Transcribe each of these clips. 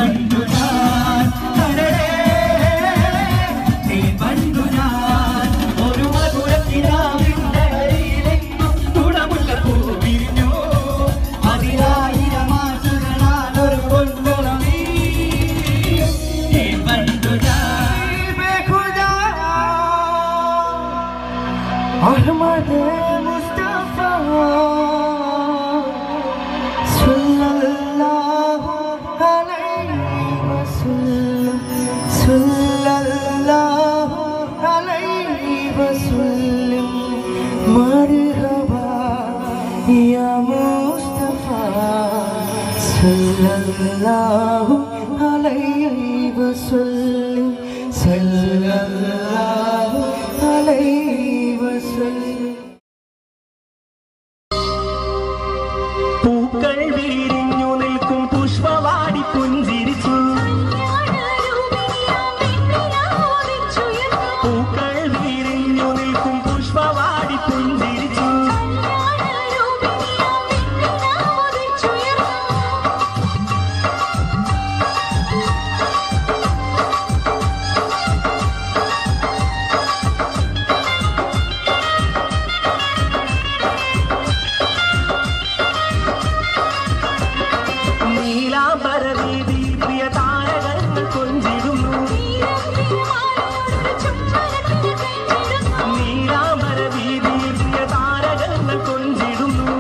കണ്ടു ഞാൻ കരടേ തേൻ കണ്ടു ഞാൻ ഒരു മധുരത്തിനാവിന്റെ അരിയിലെങ്ങും തുണമുള്ള പൂ വിരിഞ്ഞു അതിനായിരം ആശകളാൽ ഒരു പൊന്നുണമീ തേൻ കണ്ടു ഞാൻ ബേഖുദാ അഹ്മദ് മുസ്തഫ സല്ലല്ലാഹു അലൈഹി വസല്ലം സല്ലല്ലാഹു അലൈഹി വസല്ലം മർഹബാ യാ മുസ്തഫ സല്ലല്ലാഹു അലൈഹി വസല്ലം സല്ലല്ലാഹു അലൈഹി വസല്ലം പൂക്കൾ വിരിഞ്ഞു നിൽക്കും പുഷ്പവാടി പുഞ്ചിരിച്ചു പൂക്കൾ വിരിഞ്ഞു നിൽക്കും പുഷ്പവാടി പുഞ്ചിരിച്ചു നീലാംബര വീതി പ്രിയ താരകങ്ങൾ കൊഞ്ചിടുന്നു നീലാംബര വീതി പ്രിയ താരകങ്ങൾ കൊഞ്ചിടുന്നു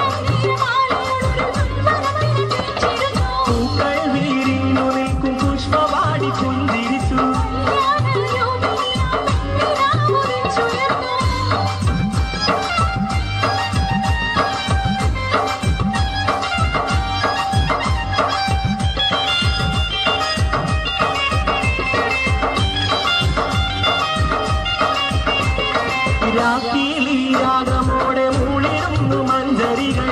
പൂക്കൾ വിരിഞ്ഞു നിൽക്കും പുഷ്പവാടി പുഞ്ചിരിച്ചു രാത്രിയിലീ രാഗമോടെ മൂളിടുന്നു മഞ്ചരികൾ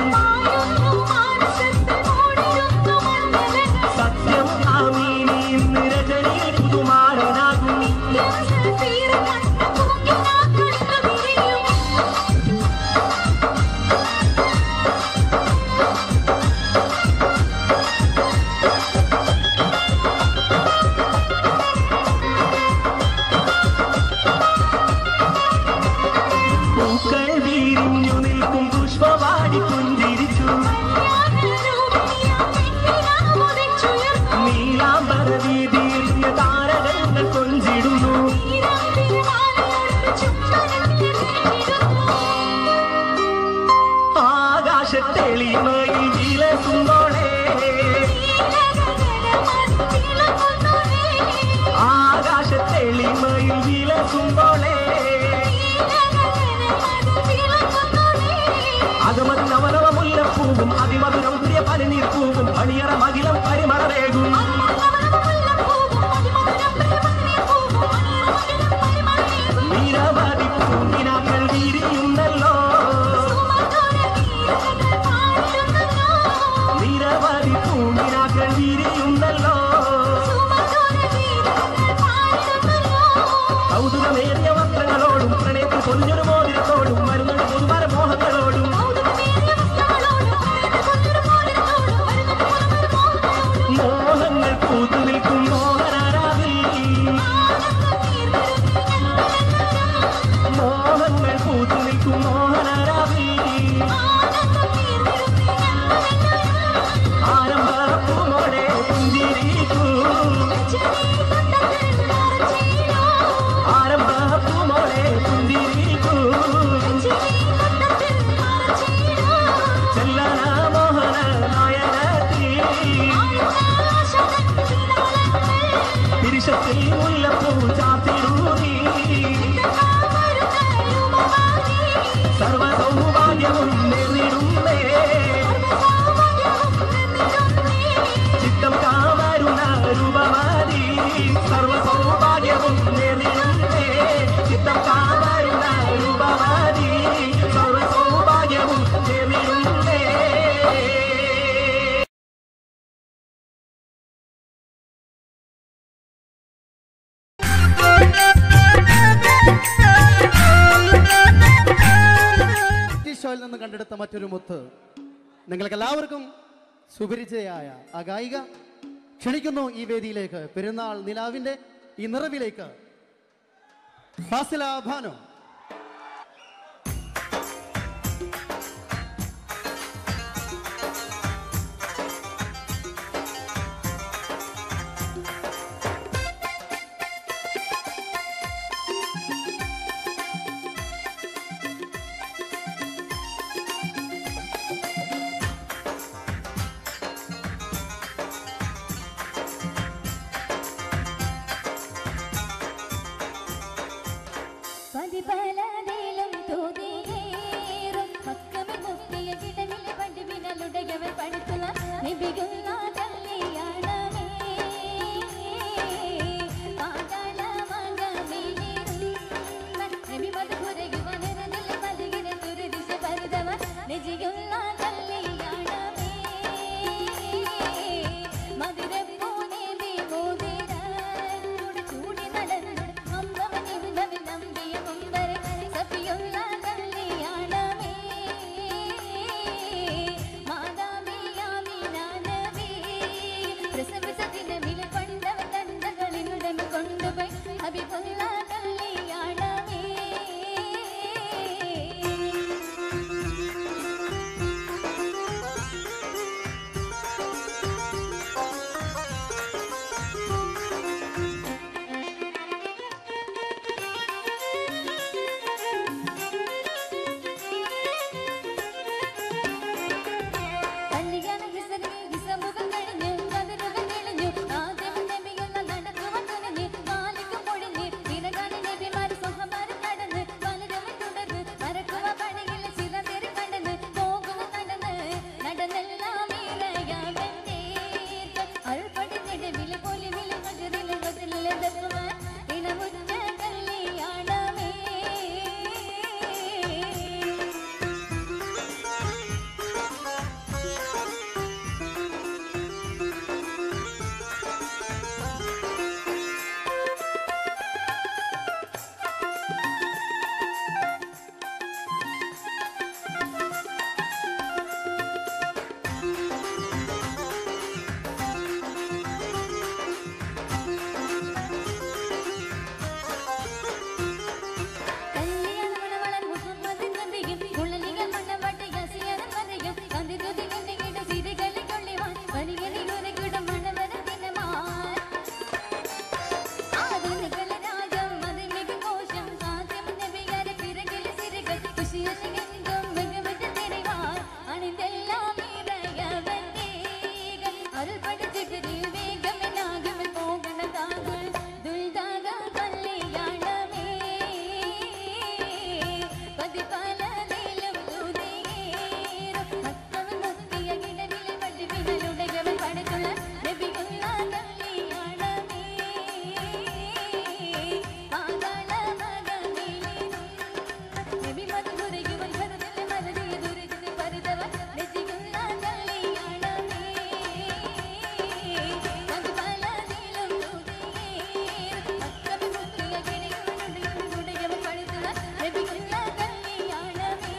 സത്യം ആമീനി ഇന്ന് രജനിയിൽ പുതുമാരനാകും പൂക്കൾ വിരിഞ്ഞു നിൽക്കും പുഷ്പവാടി പുഞ്ചിരിച്ചു നീലാംബര വീതിയിൽ താരകങ്ങൾ കൊഞ്ചിടുന്നു ആകാശത്തെളിമയിൽ വിലസുമ്പോളേ ആകാശത്തെളിമയിൽ വിലസുമ്പോളേ അകമതി നവനവ മുല്ലപ്പൂവും അതിമധുരം പ്രിയ പനിനീർ പൂവും പണിയറ മകിലം പരിമളവേകും നിരവധി പൂങ്കിനാക്കൾ വിരിയുന്നല്ലോ നിരവധി പൂങ്കിനാക്കൾ വിരിയുന്നല്ലോ കൗതുകമേറിയ വസ്ത്രങ്ങളോടും പ്രണയത്തിൽ പൊതിഞ്ഞൊരു മോതിരത്തോടും മരുന്നൊരു പുതുമര മോഹങ്ങളോടും മോഹങ്ങൾ പൂത്തു നിൽക്കും മോഹനാരാവിൽ മോഹങ്ങൾ പൂത്തു നിൽക്കും മോഹനാരാവിൽ ആരംഭപ്പൂമോടെ പുഞ്ചിരിക്കൂ ആരംഭപ്പൂമോടെ പുഞ്ചിരിക്കൂ ചെല്ലന മോഹന നായകത്തിൽ തിരിശത്തിൽ മുല്ലപ്പൂ ചാത്തിടൂരി സർവ സൗഭാഗ്യവും നേരിടുന്നേ ചിത്തം കാവരുന്ന രൂപമാരി സർവ സൗഭാഗ്യവും നേരിടുന്നേ ചിത്തം കാവരുന്ന രൂപമാരി സർവ സൗഭാഗ്യവും നേരിടുന്നേ ഷോയിൽ നിന്ന് കണ്ടെടുത്ത മറ്റൊരു മുത്ത് നിങ്ങൾക്ക് എല്ലാവർക്കും സുപരിചയായ ആ ഗായിക ക്ഷണിക്കുന്നു ഈ വേദിയിലേക്ക് പെരുന്നാൾ നിലാവിന്റെ ഈ നിറവിലേക്ക് ഫാസില ഭാനു പതിപലതിലും തൂതിയേറും പക്കമി മുക്കിയ കിടനിലെ പണ്ട് വിനലുടയവൻ പടുത്തുള്ള നിബികുന്ന കല്യാണമേ നിജയുള്ള കല്യാണമേ മധുരപ്പൂനെ വിമോദിരാനോട് ചൂടി നടന്നു അമ്പവനിൽ നവി നമ്പിയ മുമ്പരെ സഫിയുള്ള കല്യാണമേ മാതാപിയാമിനാനവേ പ്രസവിച്ച ദിനമിൽ പണ്ടവൻ തണ്ടകളിനുടൻ കൊണ്ടുപോയി ഹബിബുള്ള കല്യാണമേ കല്യാണ കിസരി കിസമുഖം കഴിഞ്ഞു കതിരുകൾ തെളിഞ്ഞു ആദ്യം നബിയുള്ള നടക്കുവാൻ തുനിഞ്ഞ് കാലിക്ക് പൊഴിഞ്ഞ് തിരകാലി നബിമാർ സ്വഹമാരും നടന്ന് പലരും തുടർന്ന് മറക്കുവ പണിയിൽ ചിറതേറി കടന്ന് പോകുക നടന്ന് നടന്നെല്ലാം ഇറയാവൻ തീർത്ത് അൾപടി നെടുവിൽ പൊലിവിൽ മകതിൽ മതിലെടുക്കുവാൻ ഇണമുറ്റ കല്യാണമേ കല്യാണമണവളൻ മുഹമ്മദിൻ നബിയും കുഴലികൾ മണ്ണവട്ട യസിയനും വരയും കന്തിരുതി കണ്ടികിട സിരികളിൽ കൊള്ളിവാൻ വരികളിൽ ഒരുകിടും മണവരത്തിനുമാൻ ആധുനികളെ രാഗം അതിമിക കോശം സാധ്യം നബിയാരെ പിറകിലെ സിരകൾ കുശിയശികെങ്കും മികവിട്ട് തിരിവാൻ അണിന്തെല്ലാം ഇറയവൻ വേഗം അരുൾപടിച്ചിട്ട് വേഗമെന്നാകുമെൽ പോകണതാകൾ ദുൽദാഗ കല്യാണമേ പതിപലതിലും തൂതിയേറും ഭക്തവൻ മുത്തിയ കിടവിലെ വടിവിരലുടയവൻ പടുത്തുള്ള നബിയുള്ള കല്യാണമേ പാതാള മകനിലും നബി മധുരയുവൻ ഭരതന്റെ മലരിയ ദുരിതത്തിൽ പരിതവൻ രചിക്കുന്ന കല്യാണമേ പതിപലതിലും തൂതിയേറും ഭക്തവൻ മുത്തിയ കിടവിലെ പടുത്തുള്ള നബിയുള്ള കല്യാണമേ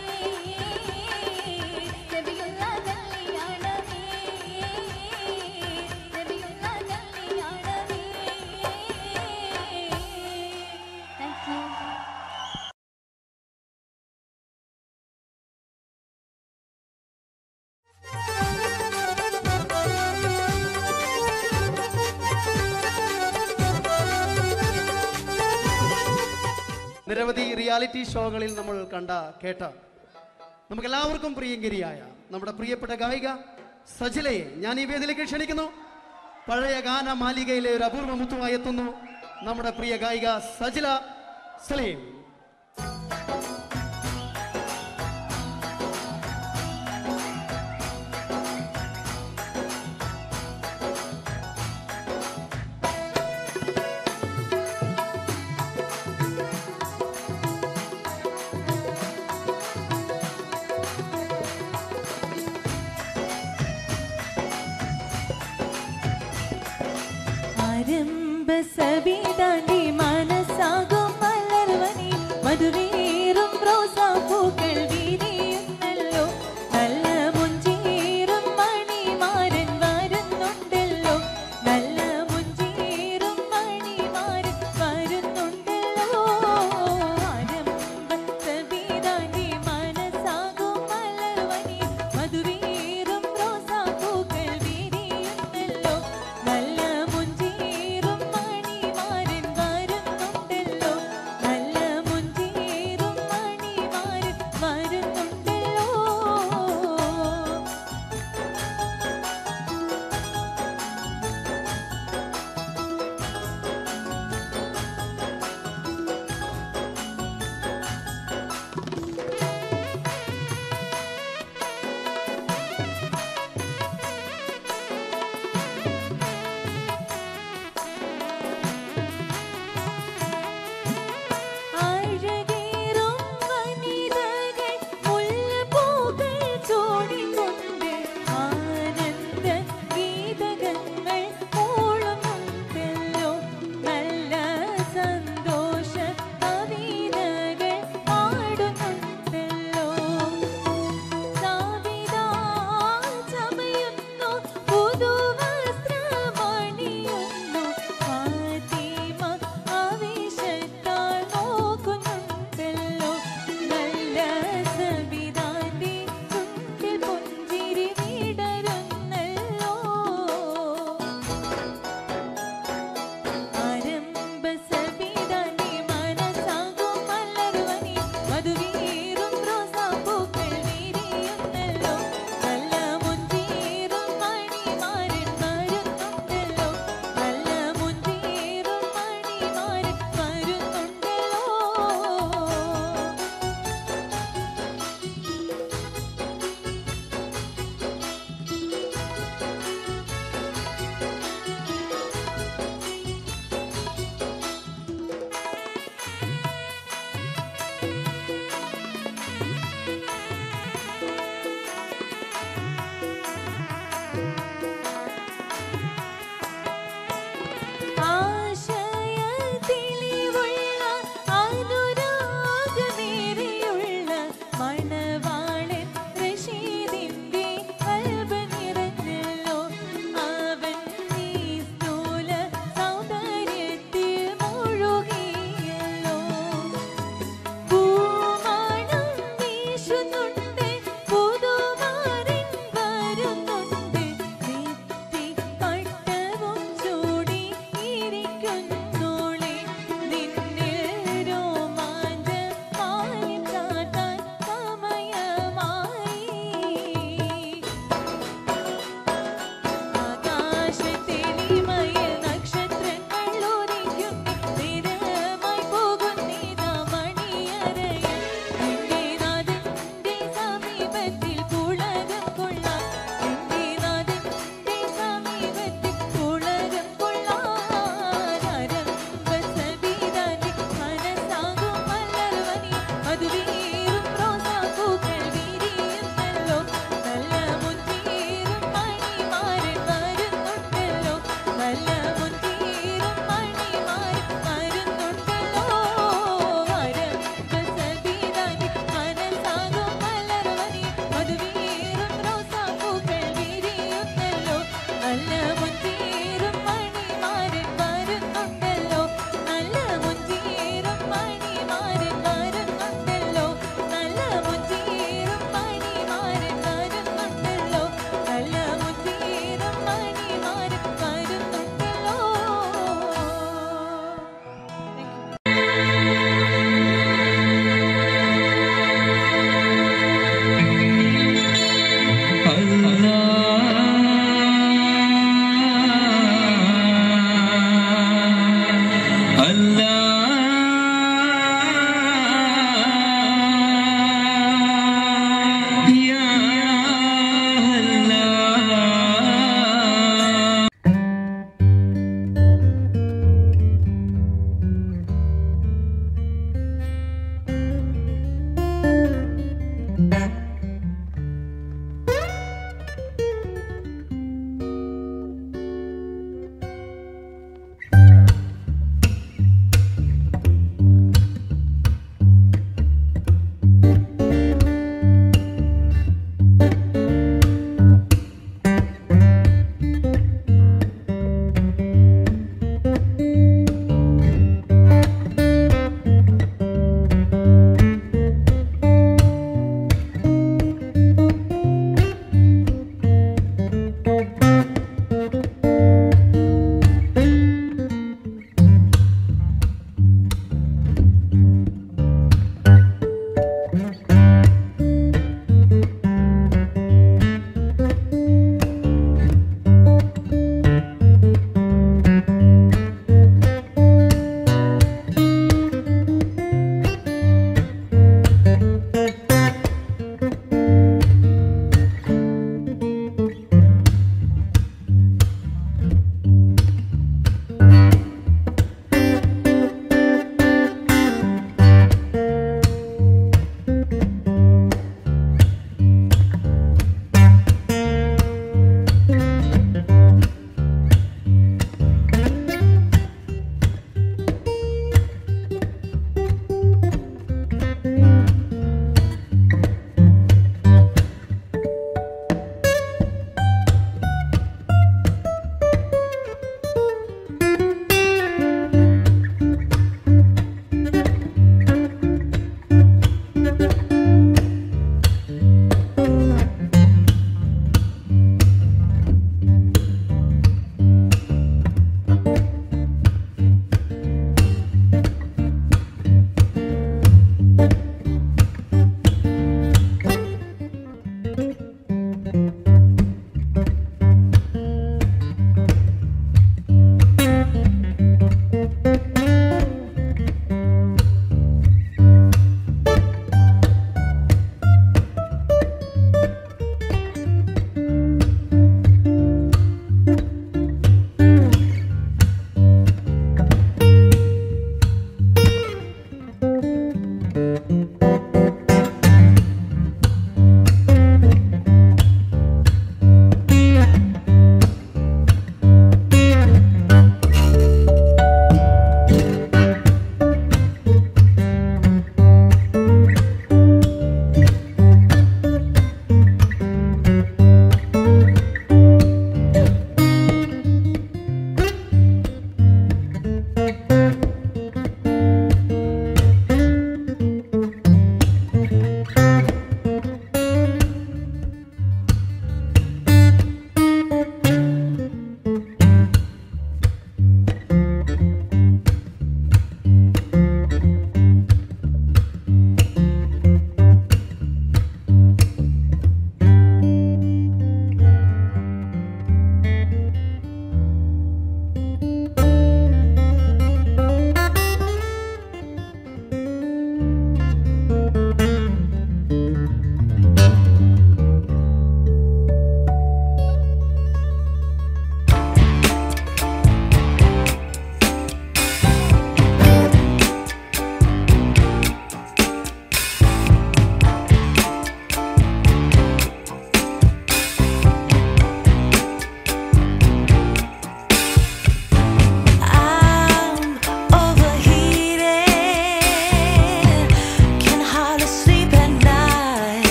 നബിയുള്ള കല്യാണമേ നബിയുള്ള കല്യാണമേ താങ്ക് യു നിരവധി റിയാലിറ്റി ഷോകളിൽ നമ്മൾ കണ്ട കേട്ട നമുക്കെല്ലാവർക്കും പ്രിയങ്കരിയായ നമ്മുടെ പ്രിയപ്പെട്ട ഗായിക സജിലയെ ഞാൻ ഈ വേദിയിലേക്ക് ക്ഷണിക്കുന്നു പഴയ ഗാന മാലികയിലെ ഒരു അപൂർവ മുത്തുമായി എത്തുന്നു നമ്മുടെ പ്രിയ ഗായിക സജില സലീം ആരംഭ സവിതാന്റെ മനസ്സാകും മലർവനി മധുവേറും റോസാപ്പൂക്കൾ വീരിയുന്നല്ലോ നല്ല മുഞ്ചേറും മണിമാരൻ വരുന്നുണ്ടല്ലോ നല്ല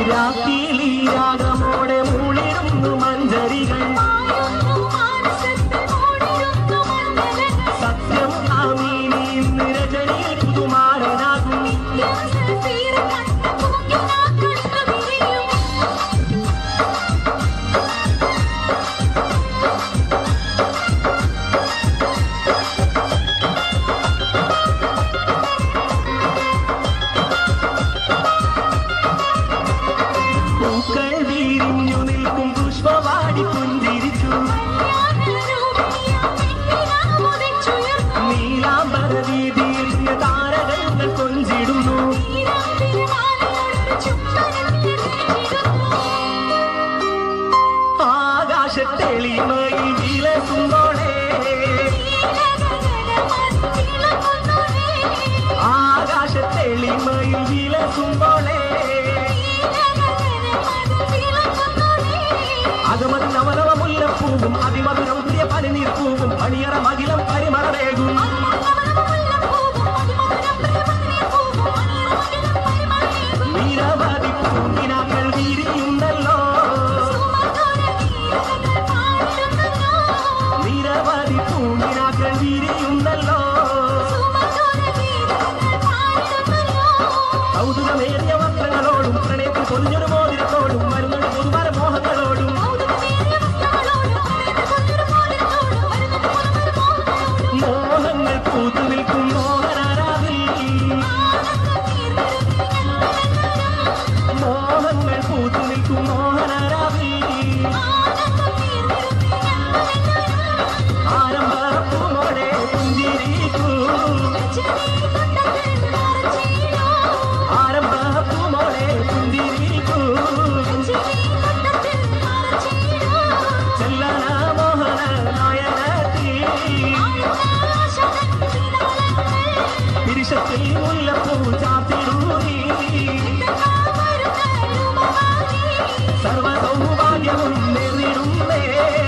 രാത്രിയിലീ രാഗമോടെ മൂളിടുന്നു മഞ്ചരികൾ സത്യം ആമീനി ഇന്ന് രജനിയിൽ പുതുമാരനാകും പൂക്കൾ വീരിഞ്ഞു നിൽക്കും പുഷ്പവാടി പുഞ്ചിരിച്ചു നീലാംബര വീതിയിൽ താരകങ്ങൾ കൊഞ്ചിടുന്നു ആകാശത്തെളിമയിൽ വിലസുമ്പോളേ ആകാശത്തെളിമയിൽ വിലസുമ്പോളേ അകമതി നവനവ മുല്ലപ്പൂവും അതിമധുരം പ്രിയ പനിനീർപ്പൂവും പണിയറ മകിലം പരിമളവേകും നിരവധി പൂങ്കിനാക്കൾ വിരിയുന്നല്ലോ നിരവധി പൂങ്കിനാക്കൾ വിരിയുന്നല്ലോ കൗതുകമേറിയ വസ്ത്രങ്ങളോടും പ്രണയത്തിൽ പൊതിഞ്ഞൊരു മോതിരത്തോടും വരുന്നൊരു പുതുമര മോഹങ്ങളോടും മോഹങ്ങൾ പൂത്തു നിൽക്കും മോഹനാരാവിൽ മോഹങ്ങൾ പൂത്തു നിൽക്കും മോഹനാരാവിൽ ആരംഭപ്പൂമോടെ പുഞ്ചിരിക്കൂ ആരംഭപ്പൂമോടെ പുഞ്ചിരിക്കൂ ചെല്ലന മോഹന നായകത്തിൽ പിരിശത്തിൽ മുല്ലപ്പൂ ചാത്തിടൂരി സർവ സൗഭാഗ്യവും നേരിടുന്നേ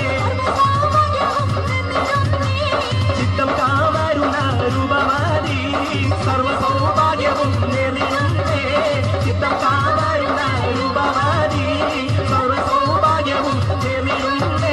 ചിത്തം കാവരുന്ന രൂപമതി സർവ സൗഭാഗ്യവും നേരിടുന്നേ ചിത്തം കാവരുന്ന രൂപമതി സർവ സൗഭാഗ്യവും നേരിടുന്നേ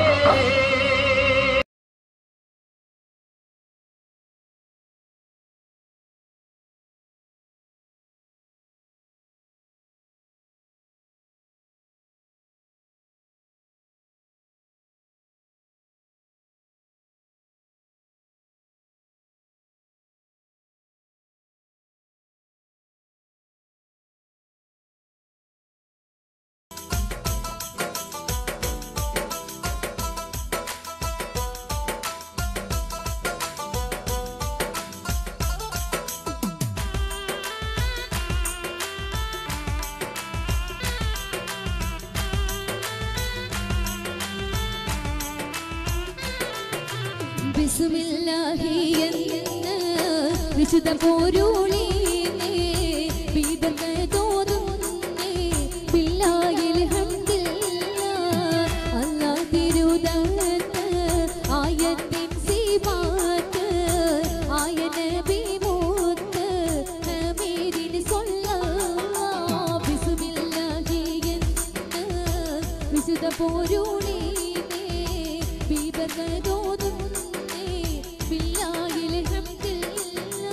ബിസ്മില്ലാഹി എന്ന് വിശുദ്ധ പോരൂളീനേ ബീബത്ത് തോന്നുന്നേ ബില്ലാഹിൽ ഹംദില്ല അല്ലാഹ് തിരുദത്ത് ആയത്തിൻ സിബാത്ത് ആയ നബി മൂത്ത് ഹമീദിൻ സ്വല്ലല്ലാഹ് ബിസ്മില്ലാഹി എന്ന് വിശുദ്ധ പോരൂളീനേ ബീബത്ത് തോന്നുന്നേ ബില്ലാഹിൽ ഹംദില്ല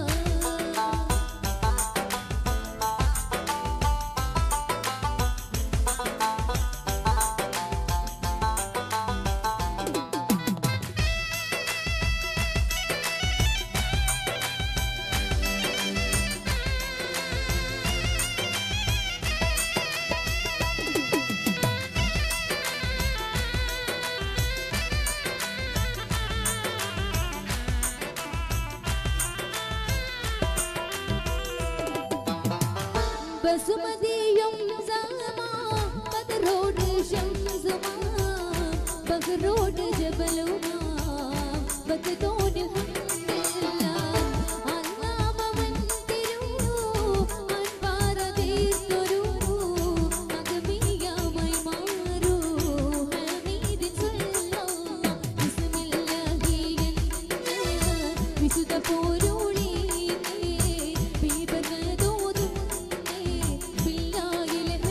ബസുമതിയും സമാ ബദറോട് ശംസുമാ ബഹറോട് ജബലുമാ ബദതോട് ഹംദില്ല അല്ലാമവൻ തിരു അൻവാര തീർത്തൊരു അഗമിയാമായി മാറൂ ഹമീദിൻ സ്വല്ലല്ലാഹ് ബിസ്മില്ലാഹി വിശുദ്ധ പോരൂളി ബീബനദോദും ബില്ലാഹിൽ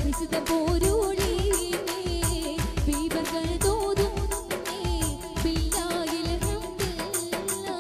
വിശുദ്ധ പോരൂഴി ബീബകൾ തോതും ബില്ലായിൽ ഹംദില്ല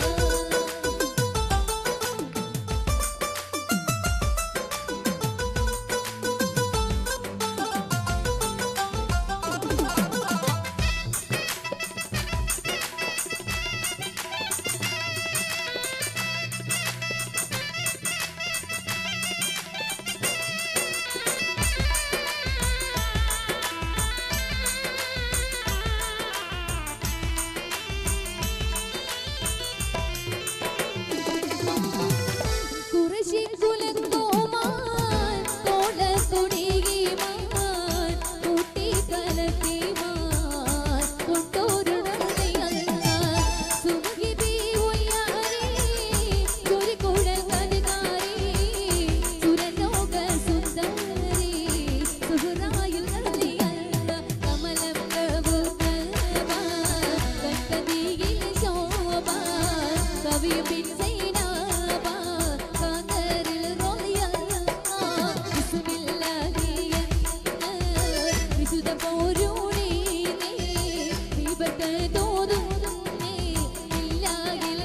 കുറശി കുലത്തോമാൻ തോളത്തൊടിയുമാൻ കൂട്ടി കലത്തിമാൻ കൊണ്ടോരുണതയല്ല സുമഹിബി ഉയ്യാരേ ചൊരിക്കുഴൽ കനുകാരേ സുരലോക സുന്ദരി സുഹറായിൽ നല്ലിയല്ല കമലം പ്രഭുക്കൽവ കട്ടതിയിൽ ശോഭ കവിയും പിൻസൈനാബ കാതരിൽ റോളിയല്ല ബിസ്മില്ലാഹിയ വിശുദ്ധ പോരൂണി വിപത്ത് തോതും ഇല്ലായിൽ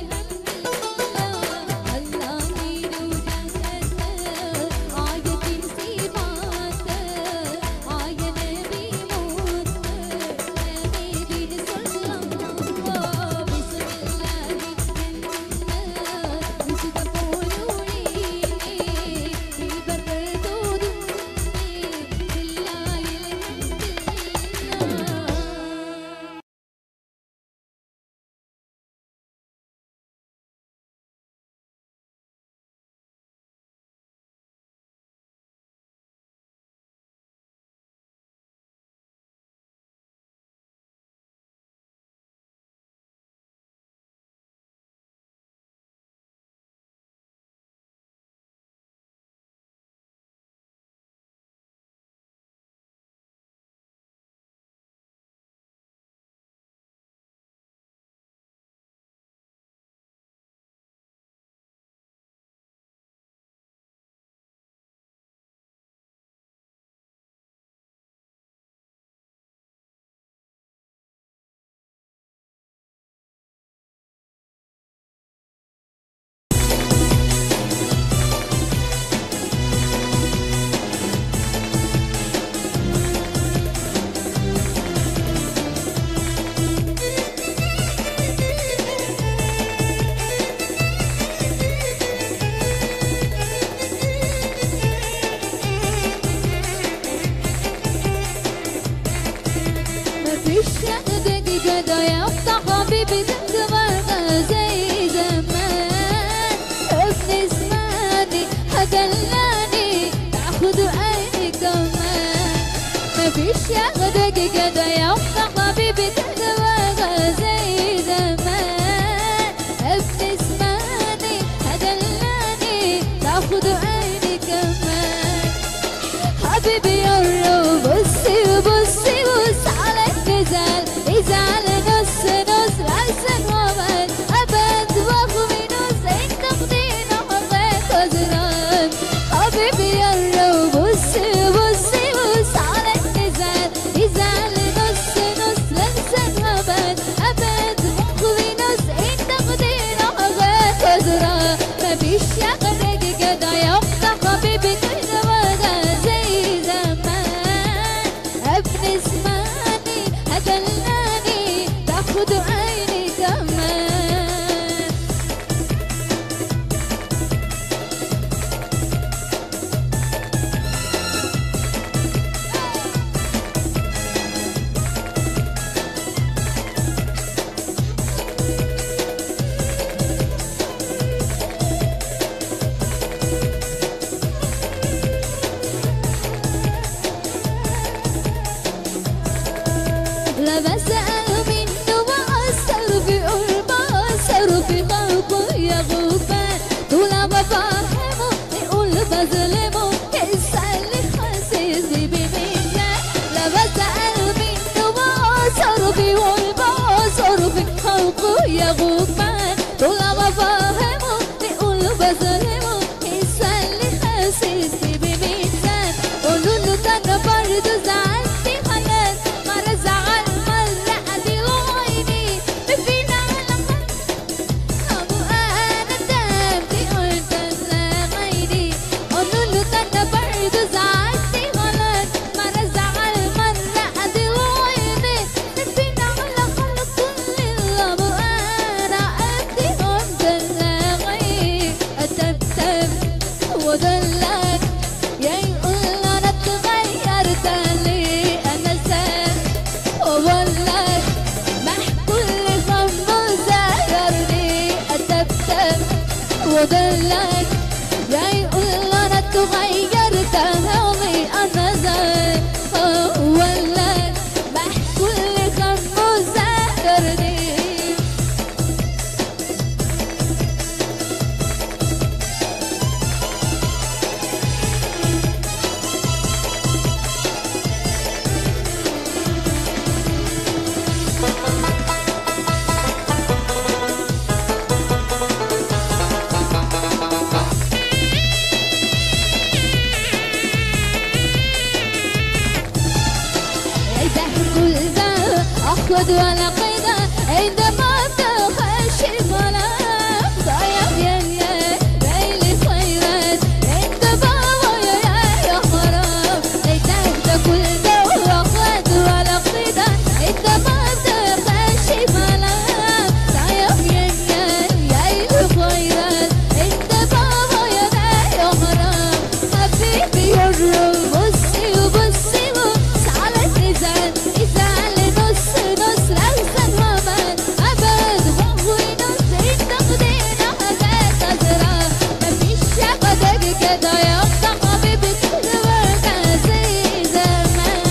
ആയത്തിൻ സീമാത്ത് ആയ നബി മൂത്ത് നബി സല്ലല്ലാഹു ബിസ്മില്ലാഹി വിശുദ്ധ പോരൂണി വിപത്ത് തോതും ഇല്ലായിൽ ما فيش حد كده يفتح حبيبي تتمنى زي زمان ابن اسمعني هدلاني تاخد عيني كمان ما فيش حد كده يفتح حبيبي تتمنى زي زمان ابن اسمعني هدلاني تاخد عيني كمان حبيبي يلا بصي بصي بص على النزال يزعل نص نص عشان ومن أبد وأخوي نص انت خدينا حبيت وزران حبيبي يلا بصي بصي بص على النزال يزعل نص نص لنسى ومن أبد وأخوي نص انت خدينا حبيت وزران مفيش يا قدك كده يفتح حبيبي كده وغا زي زمان ابن اسمعني هدلاني تاخد عيني كمان لا بسأل منه وأثر في قربه أثر في خلقه يا غفان طول ما بفهمه يقول بظلمه يسأل لي حاسس بميزان لا بسأل منه وأثر في قربه أثر في خلقه يا غفان طول ما بفهمه يقول بظلمه يسأل لي حاسس بميزان قولوا له كان تغير كلامي انا زي ولا بحكي كم مذاكرني إذا كل ذا أخذ ولا قيدا عندما تخش المنام ضيق يا يا ليلي خيرات عند بابا يا يا يا خراب إذا كل ذا أخذ ولا قيدا عندما تخش المنام ضيق يا يا ليلي خيرات عند بابا يا يا يا خراب حبيبي يرم بصي وبصي سالت نزال نزال نص نص لوسن ومن أبد وهو نص تقدينا هذا تزرع مفيش قدر كده يبقى حبيبي كل ورقة زي زمان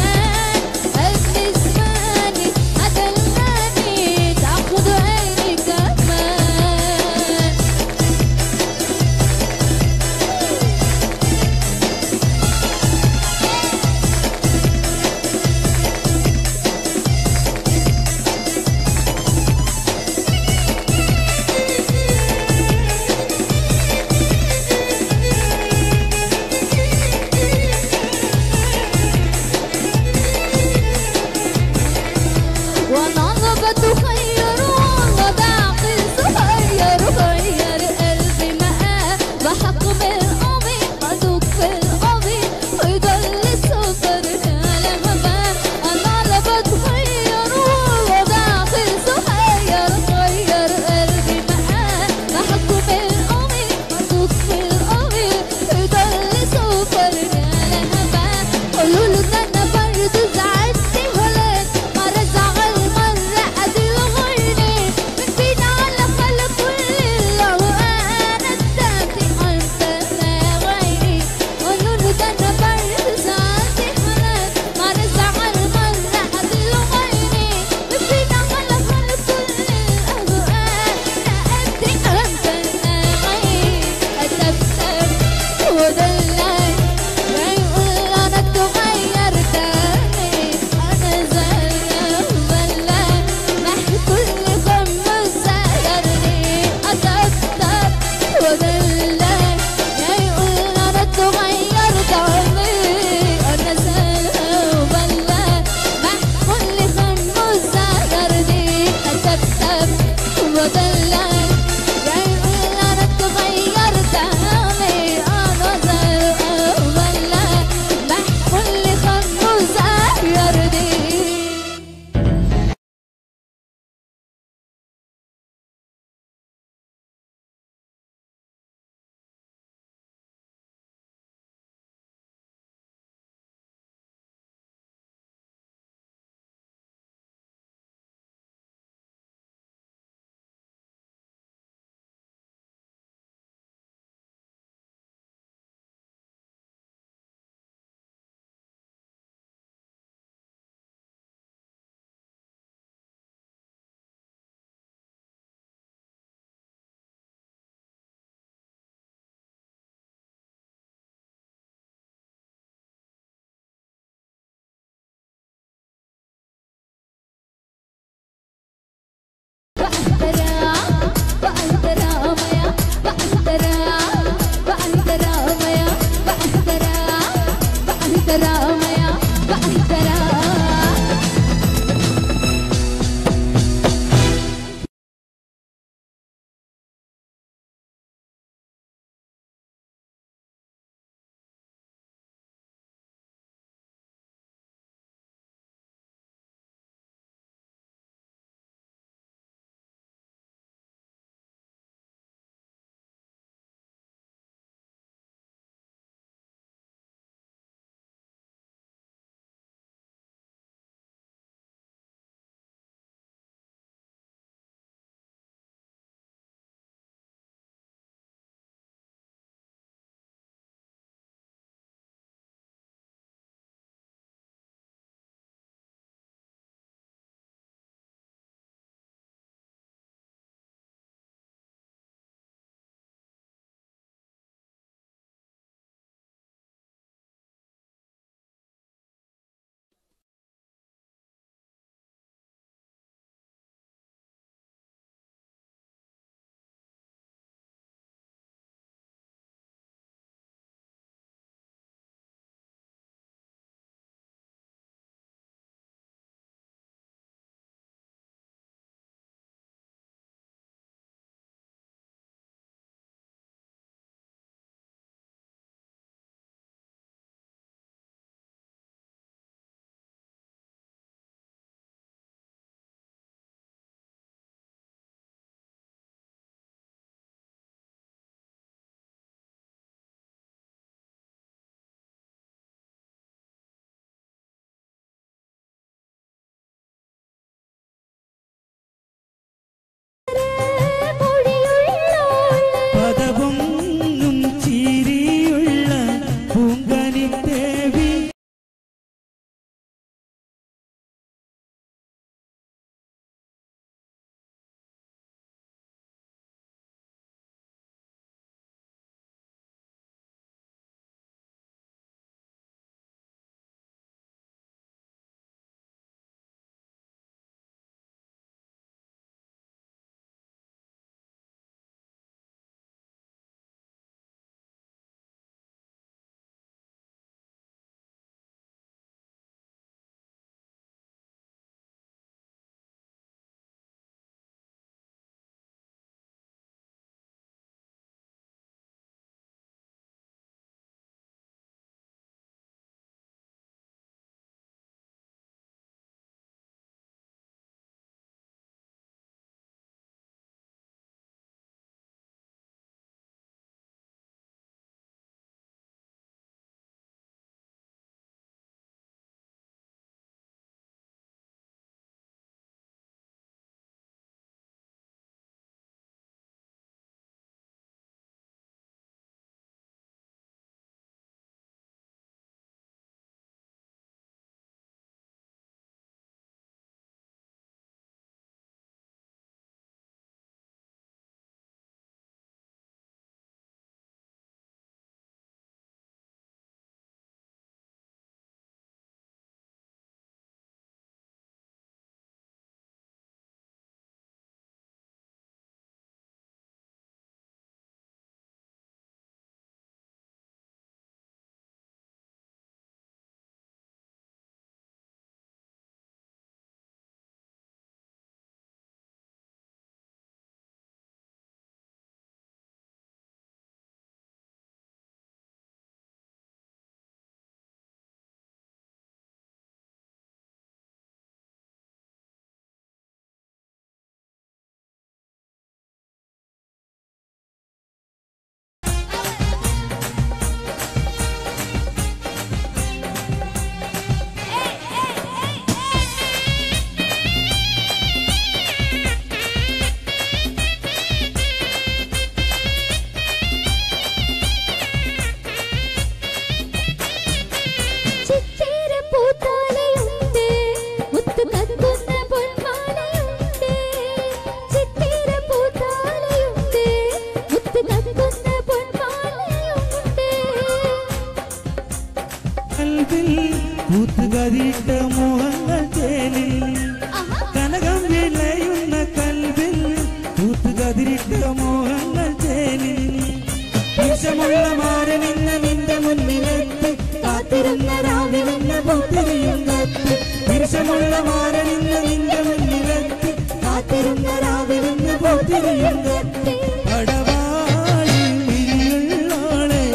കതിരിട്ട മോഹങ്ങൾ തേനിൽ കനകം വിളയുന്ന കൽവിൽ പൂത്ത് കതിരിട്ട മോഹങ്ങൾ തേനിൽ വിഷമുള്ള മാരനിന്ന നിന്റെ മുന്നിലെത്തി കാത്തിരുന്ന രാവിലെന്ന പൂത്തിരിയും കത്ത് വിഷമുള്ള മാരനിന്ന നിന്റെ മുന്നിലെത്തി കാത്തിരുന്ന രാവിലെന്ന പൂത്തിരിയും കത്ത് പടവാളി മിഴിയുള്ളോളെ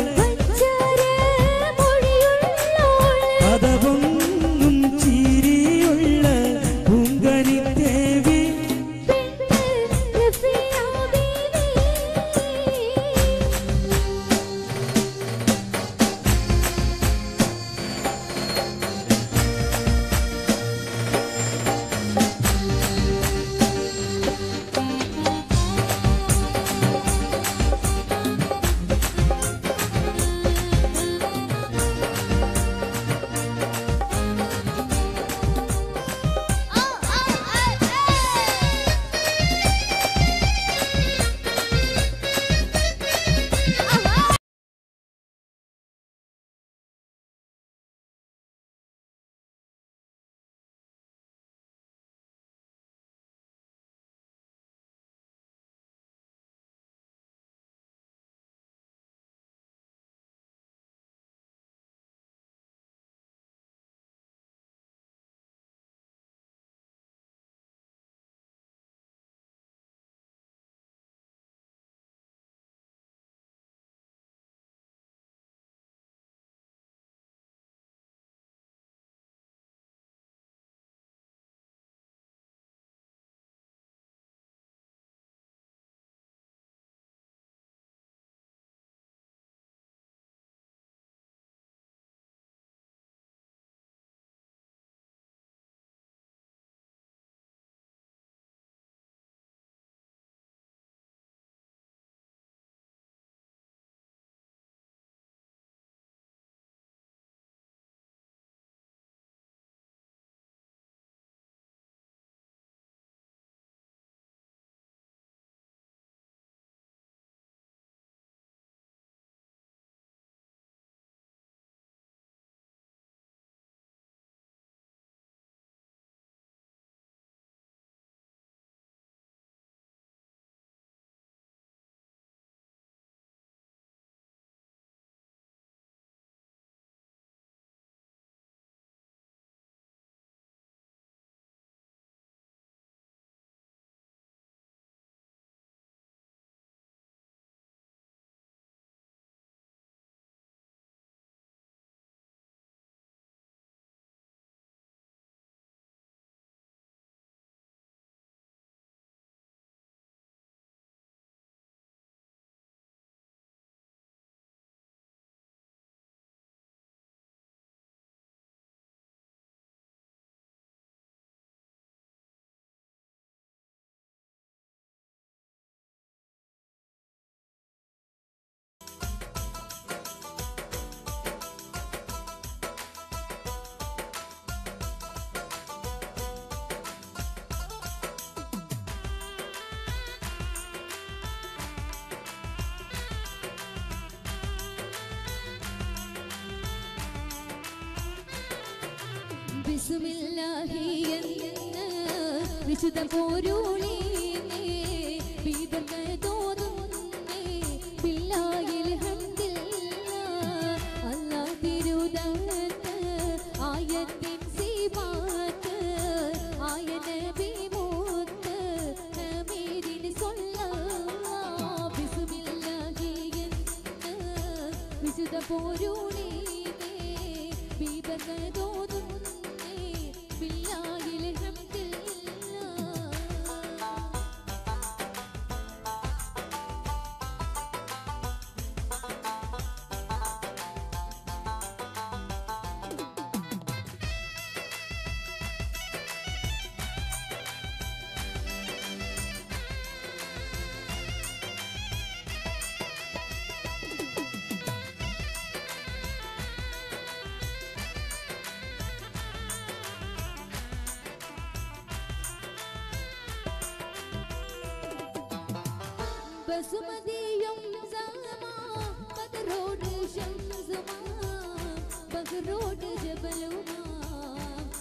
പദവൊന്നും ചിരിയുള്ള പൂങ്കനി ദേവി ബിസ്മില്ലാഹി എന്ന് വിശുദ്ധ പോരൂളീനേ ബീബർന്ന് തോന്നുന്നേ ബില്ലാഹിൽ ഹംദില്ല അല്ലാഹ് തിരുദത്ത് ആയത്തിൻ സിബാത്ത് ആയ നബി മൂത്ത് അമീരിൻ സ്വല്ലല്ലാഹ് ബിസ്മില്ലാഹി എന്ന് വിശുദ്ധ പോരൂളീനേ ബീബർന്ന് തോന്നുന്നേ ബില്ലാഹിൽ ഹംദില്ല ബസുമതിയും സമാ ബദറോട് ശംസുമാ ബഹറോട് ജബലുമാ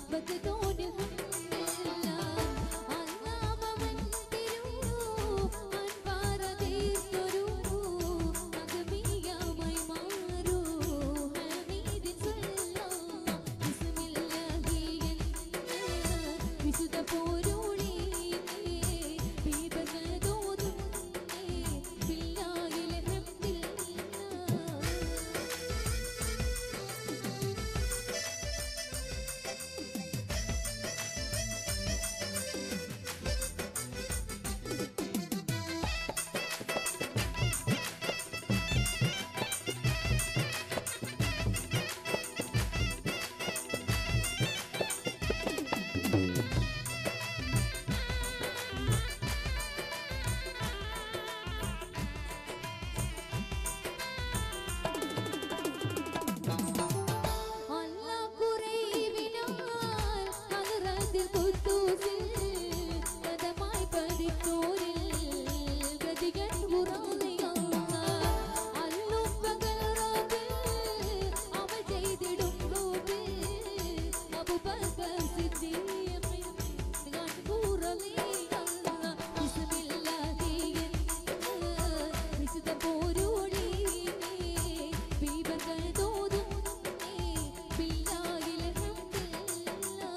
أبو بكر صديق غنبور لي الله بسم الله വിശുദ്ധ പോരൂടി ബീബക്കൾ തോതും ബില്ലാഹിൽ ഹംദില്ലാ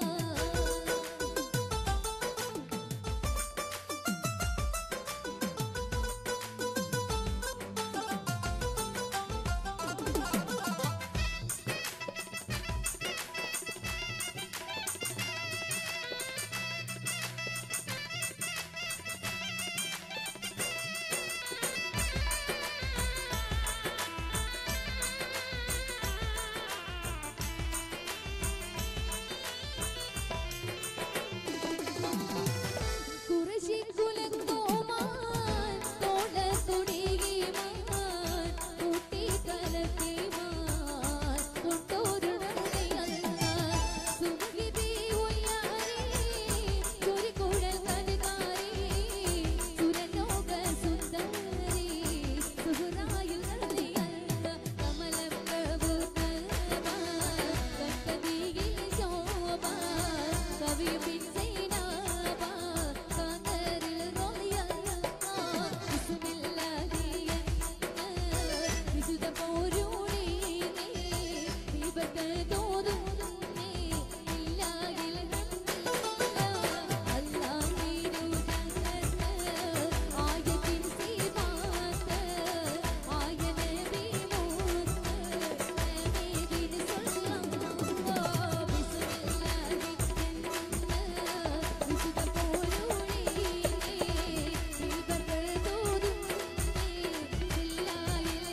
കുറശി കുലത്തോമാൻ തോളത്തൊടിയുമാൻ കൂട്ടിക്കലത്തിമാൻ കൊണ്ടോരുണർന്നയല്ല സുഖിതി ഉയ്യാരി ചൊരിക്കുഴൽ കനുകാരി സുരലോക സുന്ദരി സുഹറായുൽ നദിയല്ല കമലം പ്രഭുക്കൽമാൻ കട്ടതിയിൽ ശോഭ കവി പിൻസൈനാബ കാതരിൽ റളിയല്ല ബിസ്മില്ലാഹി വിശുദ്ധ പോരൂടി ദീപക്കൾ തോതും ഇല്ലാഹിൽ ആയത്തിൻ സീമാത്ത് ആയ നബി മൂത്ത് നബിദിൻ സല്ലല്ലാഹു ബിസ്മില്ലാഹി വിശുദ്ധ പോരൂടി ദീപക്കൾ തോതും ഇല്ലാഹിൽ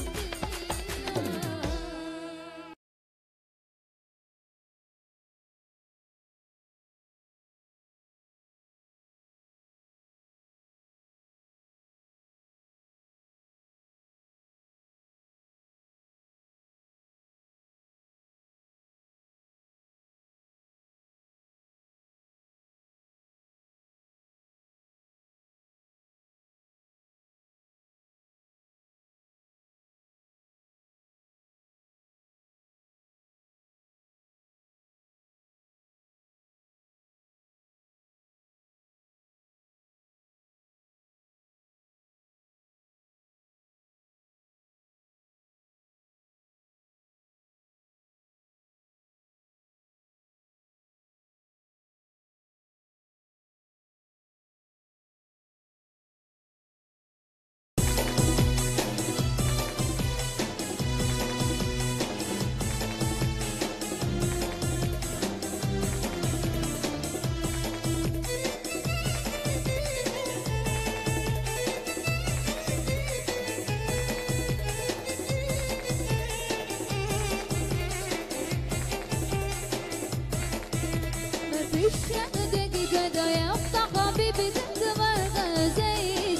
مفيش دقيقة ده يبقى حبيبي تتبرق زي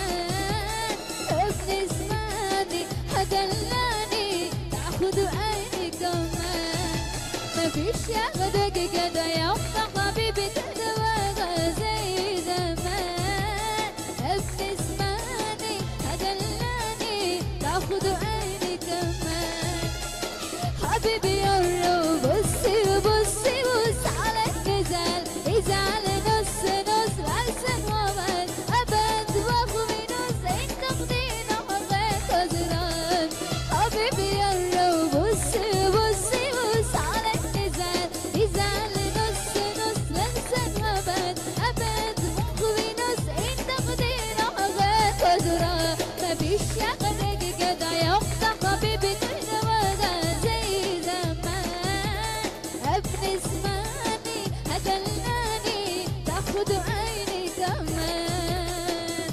زمان ابن اسماني هدلاني تاخد عيني كمان مفيش دقيقة ده يبقى حبيبي تتبرق زي زمان ابن اسماني هدلاني تاخد عيني كمان حبيبي يا بصي بصي بص على الجزال يزعل نص نص لحسن ومن أبد وأخوي نص انت خدينا حقك أزران حبيبي يا بصي بصي بص على الجزال يزعل نص نص لحسن ومن أبد وأخوي نص انت خدينا حقك أزران مفيش يا قدك كده يقطع حبيبي تهدى زي زمان ابن اسماني هدلناني تاخد عيني كمان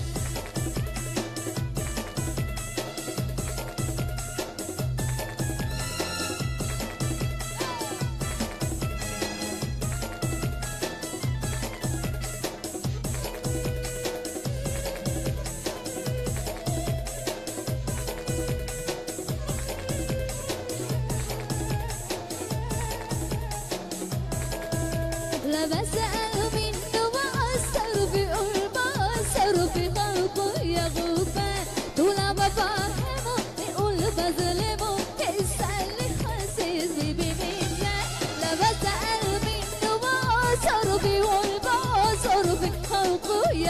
لا بسأل منه وأثر في قلبه أثر في قلبه يا غفان طول ما بفهمه يقول بظلمه يسأل حاسس بمنك لا بسأل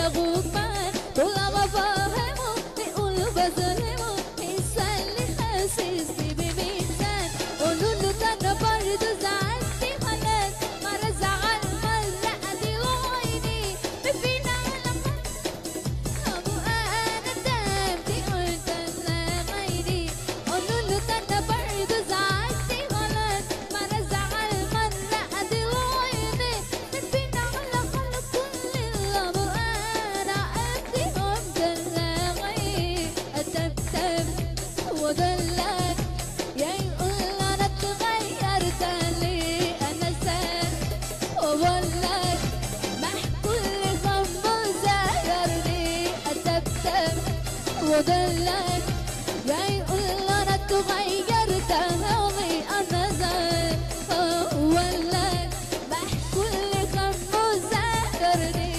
يا غفان طول ما فاهمه بيقول بظلمه يسألني حاسسني بميزان قولوا له ده انا برضه زعلتي خلاص مرة زعل مرة ادي وعيني فينا على أبو أنا دمتي قلت أنا غيري قولوا له ده أنا برضه زعلتي غلط مرة زعل مرة أدي وعيني فينا على خلق كل أبو أنا أدي قلت أنا غيري أتبتب وضلك يا يقول أنا اتغيرت ليه أنا سام وبقولك محكول غمض زايرني أتبتب وضلك يا يقول أنا اتغيرت هوي أنا زاير وبقولك محكول غمض زايرني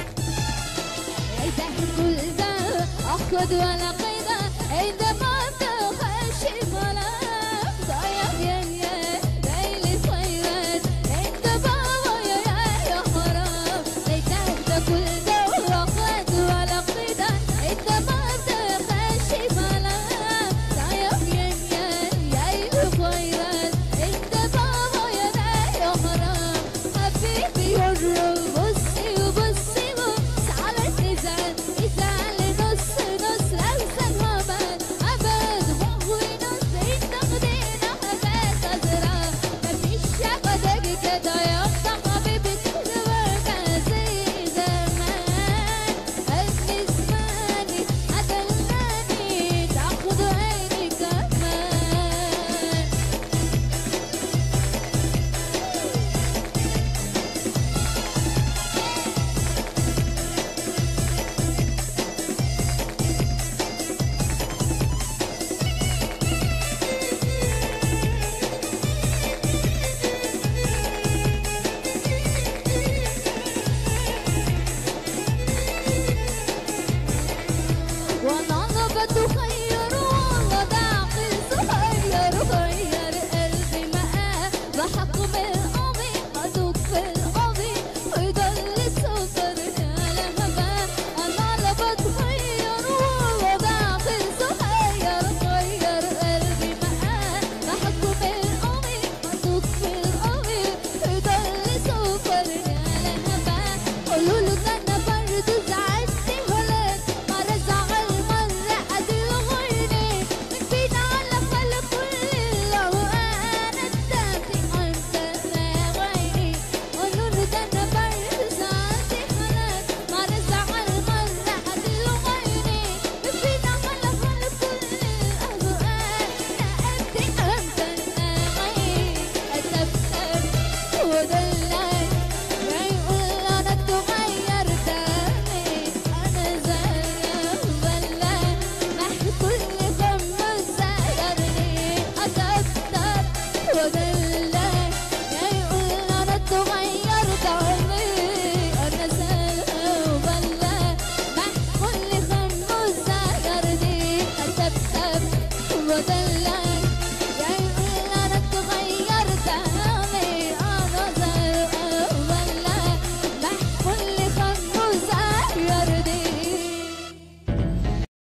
عايزة كل ده اخد ولا قيدة عندما ابدا